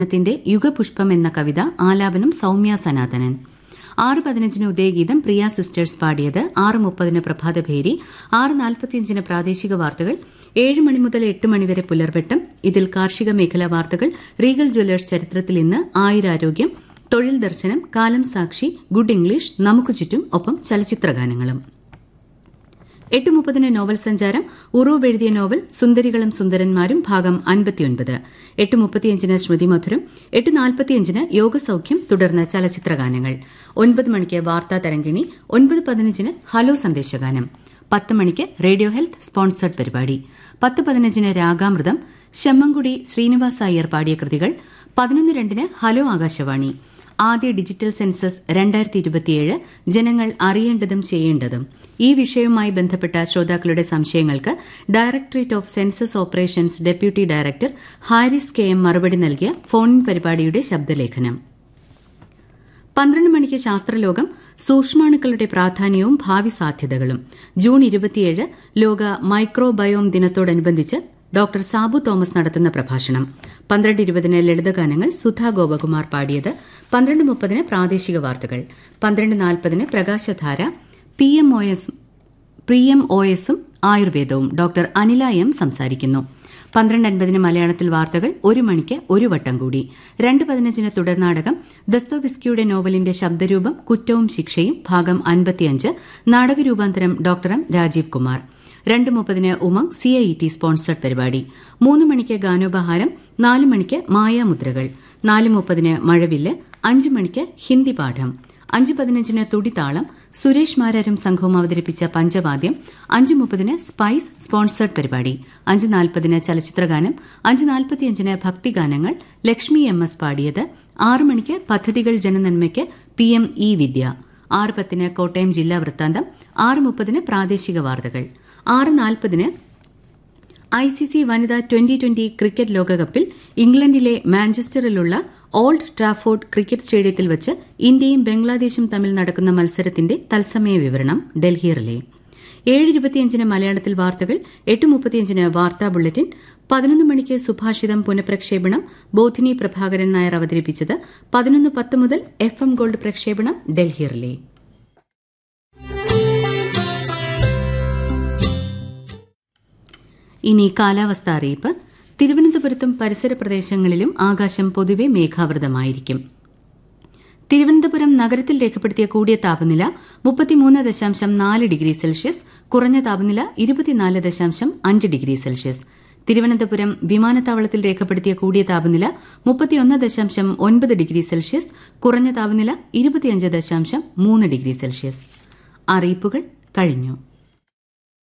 ത്തിന്റെ യുഗപുഷ്പം എന്ന കവിത ആലാപനം സൌമ്യ സനാതനൻ ആറ് പതിനഞ്ചിന് ഉദയഗീതം പ്രിയ സിസ്റ്റേഴ്സ് പാടിയത് ആറ് മുപ്പതിന് പ്രഭാതഭേരി ആറ് നാൽപ്പത്തിയഞ്ചിന് പ്രാദേശിക വാർത്തകൾ ഏഴ് മണി മുതൽ എട്ട് മണിവരെ പുലർവെട്ടം ഇതിൽ കാർഷിക മേഖലാ വാർത്തകൾ റീഗൽ ജ്വല്ലേഴ്സ് ചരിത്രത്തിൽ ഇന്ന് ആയുരാരോഗ്യം തൊഴിൽ ദർശനം കാലം സാക്ഷി ഗുഡ് ഇംഗ്ലീഷ് നമുക്ക് ചുറ്റും ഒപ്പം ചലച്ചിത്രഗാനങ്ങളും എട്ട് മുപ്പതിന് നോവൽ സഞ്ചാരം ഉറൂബ് എഴുതിയ നോവൽ സുന്ദരികളും സുന്ദരന്മാരും ഭാഗം അൻപത്തിയൊൻപത് എട്ട് മുപ്പത്തിയഞ്ചിന് ശ്രുതി മധുരം എട്ട് നാൽപ്പത്തിയഞ്ചിന് യോഗസൌഖ്യം തുടർന്ന് ചലച്ചിത്രഗാനങ്ങൾ ഒൻപത് മണിക്ക് വാർത്താ തരംഗിണി ഒൻപത് പതിനഞ്ചിന് ഹലോ സന്ദേശഗാനം പത്ത് മണിക്ക് റേഡിയോ ഹെൽത്ത് സ്പോൺസർഡ് പരിപാടി പത്ത് പതിനഞ്ചിന് രാഗാമൃതം ശമ്മൻകുടി ശ്രീനിവാസ അയ്യർ പാടിയ കൃതികൾ പതിനൊന്ന് രണ്ടിന് ഹലോ ആകാശവാണി ആദ്യ ഡിജിറ്റൽ സെൻസസ് രണ്ടായിരത്തി ഇരുപത്തിയേഴ് ജനങ്ങൾ അറിയേണ്ടതും ചെയ്യേണ്ടതും ഈ വിഷയവുമായി ബന്ധപ്പെട്ട ശ്രോതാക്കളുടെ സംശയങ്ങൾക്ക് directorate of census operations deputy director Haris K M മറുപടി നൽകിയ ഫോൺ പരിപാടിയുടെ ശബ്ദലേഖനം പന്ത്രണ്ട് മണിക്ക് ശാസ്ത്രലോകം സൂക്ഷ്മാണുക്കളുടെ പ്രാധാന്യവും ഭാവി സാധ്യതകളും ജൂൺ ഇരുപത്തിയേഴ് ലോക മൈക്രോബയോം ദിനത്തോടനുബന്ധിച്ച് ഡോക്ടർ സാബു തോമസ് നടത്തുന്ന പ്രഭാഷണം പന്ത്രണ്ട് ഇരുപതിന് ലളിതഗാനങ്ങൾ സുധാ ഗോപകുമാർ പാടിയത് പന്ത്രണ്ട് മുപ്പതിന് പ്രാദേശിക വാർത്തകൾ പന്ത്രണ്ട് നാൽപ്പതിന് Prakashadhara P M O S P M O എസും ആയുർവേദവും ഡോക്ടർ അനില എം സംസാരിക്കുന്നു പന്ത്രണ്ട് അൻപതിന് മലയാളത്തിൽ വാർത്തകൾ ഒരു മണിക്ക് ഒരു വട്ടം കൂടി രണ്ട് പതിനഞ്ചിന് തുടർനാടകം ദസ്തോവിസ്കിയുടെ നോവലിന്റെ ശബ്ദരൂപം കുറ്റവും ശിക്ഷയും ഭാഗം അൻപത്തിയഞ്ച് നാടകരൂപാന്തരം ഡോക്ടർ എം രാജീവ് കുമാർ രണ്ട് മുപ്പതിന് Umang C I T sponsored പരിപാടി മൂന്ന് മണിക്ക് ഗാനോപഹാരം നാല് മണിക്ക് മായാമുദ്രകൾ നാല് മുപ്പതിന് മഴവില്ല് അഞ്ച് മണിക്ക് ഹിന്ദി പാഠം അഞ്ച് പതിനഞ്ചിന് തുടിതാളം സുരേഷ് മാരാരും സംഘവും അവതരിപ്പിച്ച പഞ്ചവാദ്യം അഞ്ച് മുപ്പതിന് സ്പൈസ് സ്പോൺസേഡ് പരിപാടി അഞ്ച് നാൽപ്പതിന് ചലച്ചിത്രഗാനം അഞ്ച് നാൽപ്പത്തിയഞ്ചിന് ഭക്തിഗാനങ്ങൾ ലക്ഷ്മി എം എസ് പാടിയത് ആറ് മണിക്ക് പദ്ധതികൾ ജനനന്മയ്ക്ക് പി എം ഇ വിദ്യ ആറ് പത്തിന് കോട്ടയം ജില്ലാ വൃത്താന്തം ആറ് മുപ്പതിന് പ്രാദേശിക വാർത്തകൾ ആറ് നാൽപ്പതിന് ഐ സി സി വനിതാ ട്വന്റി ട്വന്റി ക്രിക്കറ്റ് ലോകകപ്പിൽ ഇംഗ്ലണ്ടിലെ മാഞ്ചസ്റ്ററിലുള്ള ഓൾഡ് ട്രാഫോർഡ് ക്രിക്കറ്റ് സ്റ്റേഡിയത്തിൽ വച്ച് ഇന്ത്യയും ബംഗ്ലാദേശും തമ്മിൽ നടക്കുന്ന മത്സരത്തിന്റെ തത്സമയ വിവരണം ഡൽഹി റിലേ ഏഴ് ഇരുപത്തിയഞ്ചിന് മലയാളത്തിൽ വാർത്തകൾ എട്ട് മുപ്പത്തിയഞ്ചിന് വാർത്താ ബുള്ളറ്റിൻ പതിനൊന്ന് മണിക്ക് സുഭാഷിതം പുനഃപ്രക്ഷേപണം ബോധിനി പ്രഭാകരൻ നായർ അവതരിപ്പിച്ചത് പതിനൊന്ന് പത്ത് മുതൽ എഫ് എം ഗോൾഡ് പ്രക്ഷേപണം ഡൽഹി റിലേ ഇനി കാലാവസ്ഥ അറിയിപ്പ് തിരുവനന്തപുരത്തും പരിസര പ്രദേശങ്ങളിലും ആകാശം പൊതുവെ മേഘാവൃതമായിരിക്കും തിരുവനന്തപുരം നഗരത്തിൽ രേഖപ്പെടുത്തിയ കൂടിയ താപനില മുപ്പത്തിമൂന്ന് ദശാംശം നാല് ഡിഗ്രി സെൽഷ്യസ് കുറഞ്ഞ താപനില ഇരുപത്തിനാല് ദശാംശം അഞ്ച് ഡിഗ്രി സെൽഷ്യസ് തിരുവനന്തപുരം വിമാനത്താവളത്തിൽ രേഖപ്പെടുത്തിയ കൂടിയ താപനില മുപ്പത്തിയൊന്ന് ദശാംശം ഒൻപത് ഡിഗ്രി സെൽഷ്യസ് കുറഞ്ഞ താപനില ഇരുപത്തിയഞ്ച് ദശാംശം മൂന്ന് ഡിഗ്രി സെൽഷ്യസ് അറിയിപ്പുകൾ കഴിഞ്ഞു